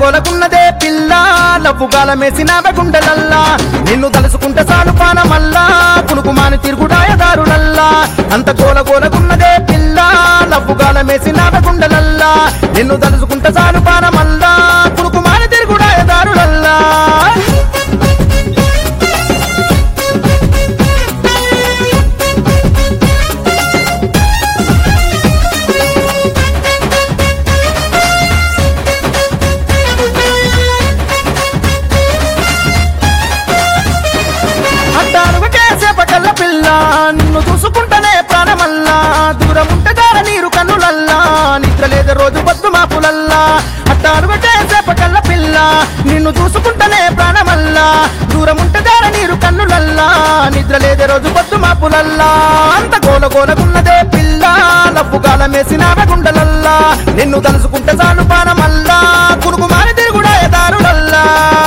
గోలకున్నదే పిల్ల లవ్వు గాలమేసినావే గుండెలల్లా నిన్ను తలుసుకుంటే చాలు పానమల్లా కునుకుమాని తిరుగుడాయదారులల్లా అంత గోల గోలకున్నదే పిల్ల లవ్వు గాలమేసినావే గుండెలల్లా నిన్ను తలుసుకుంటే చాలు పానమల్లా కునుకుమాని తిరుగుడాయదారులల్లా అడ్డారుగు చేసే పకల్ల పిల్ల నిన్ను చూసుకుంటేనే ప్రాణమల్లా దూరం ఉంటే దార నీరు కన్నులల్లా నిద్ర లేదు రోజు పొద్దు మాపులల్లా అడ్డారుగు చేసే పకల్ల పిల్ల నిన్ను చూసుకుంటేనే ప్రాణమల్లా దూరం ఉంటే దార నీరు కన్నులల్లా నిద్ర లేదు రోజు పొద్దు మాపులల్లా అంత గోల గోలకున్నదే పిల్ల లవ్వు గాలమేసినావే గుండెలల్లా నిన్ను తలుసుకుంటే చాలు పానమల్లా కునుకు మారి తిరుగుడాయ దారులల్లా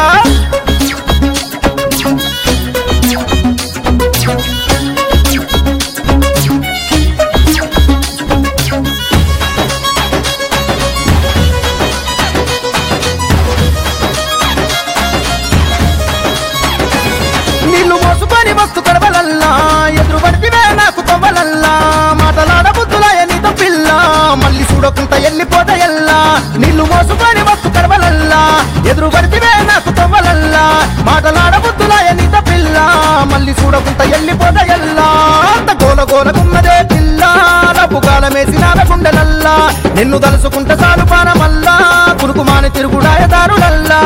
నీళ్లు మోసుకొని వస్తు కడవలల్లా ఎదురు పడితివే నాకు తవ్వలల్లా మాటలాడ బుద్ధులాయ నీతో పిల్ల మళ్ళీ చూడకుండా ఎల్లిపోత ఎల్లా నీళ్లు మోసుకొని వస్తు కడవలల్లా ఎదురు పడితివే నాకు తవ్వలల్లా మాటలాడ బుద్ధులాయ నీతో పిల్ల మళ్ళీ చూడకుండా ఎల్లిపోత ఎల్లా అంత గోల గోలకున్నదే పిల్ల రబ్బు కాలమేసిన గుండెలల్లా నిన్ను తలుసుకుంటే చాలు పానమల్లా కురుకుమాని తిరుగుడాయ దారులల్లా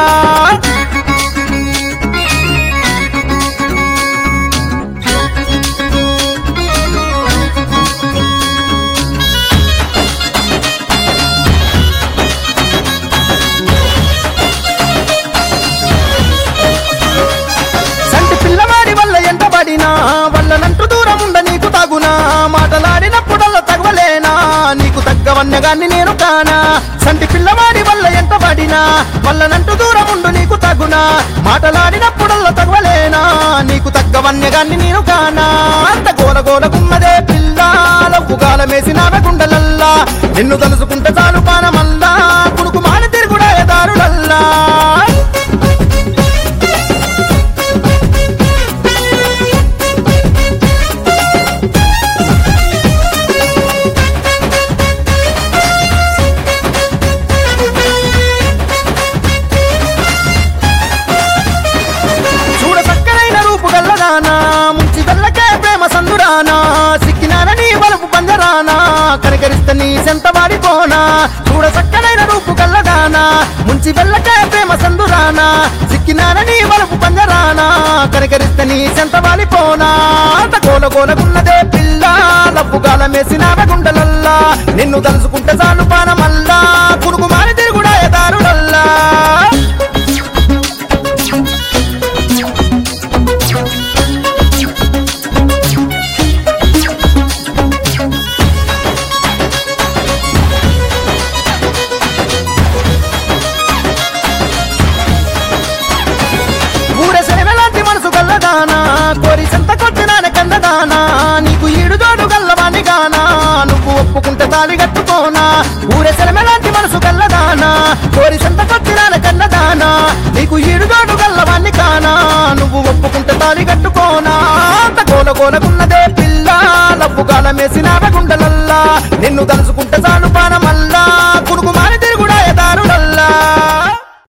సంటి పిల్లవాడి వల్ల ఎంటబడినా వల్లనంటూ దూరం ఉండ నీకు తగునా మాటలాడినప్పుడల్లా తగవలేనా నీకు తగ్గవన్నగాన్ని నేను కానా సంటి పిల్లవాడి వల్ల ఎంటబడినా వల్లనంటూ దూరం ఉండు నీకు తగునా మాటలాడినప్పుడల్లా తగవలేనా నీకు తగ్గవన్నగాన్ని నేను కానా అంత గోల గోలకున్నదే పిల్ల లవ్వు గాలమేసినావే గుండెలల్లా నిన్ను తలుసుకుంటే చాలు పానమల్లా కుడుకు మాని తిరుగుడాయ దారులల్లా చూడ చక్కనైన రూపు గల్లదానా ముంచి వెళ్ళకే ప్రేమ సందురానా సిక్కినాన నీ వలపు పంజరానా కనికరిస్తే నీ సెంత వాడిపోనా చూడ చక్కనైన రూపు గల్లదానా ముంచి వెళ్ళకే ప్రేమ సందురానా సిక్కినాన నీ వలపు పంజరానా కనికరిస్తే నీ సెంత వాడిపోనా అంత గోల గోలకున్నదే పిల్ల లప్పు గాలమేసినావే గుండెలల్లా నిన్ను తలుసుకుంటే చాలు పానమల్లా కురుకు మాని తిరుగుడాయ దారులల్లా ఊర సెలవెలాంటి మనసు గల్లదానా కోరి సంత కొట్టినాన కన్నదానా నీకు ఈడు జోడు గల్లవాణి గానా నువ్వు ఒప్పుకుంటే తాళి కట్టుకోనా ఊర సెలవెలాంటి మనసు గల్లదానా కోరి సంత కొట్టినాన కన్నదానా నీకు ఈడు జోడు గల్లవాణి కానా నువ్వు ఒప్పుకుంటే తాళి కట్టుకోనా అంత గోల గోలకున్నదే పిల్ల లవ్వు గాలమేసినావే గుండెలల్లా నిన్ను తలుసుకుంటే చాలు పాన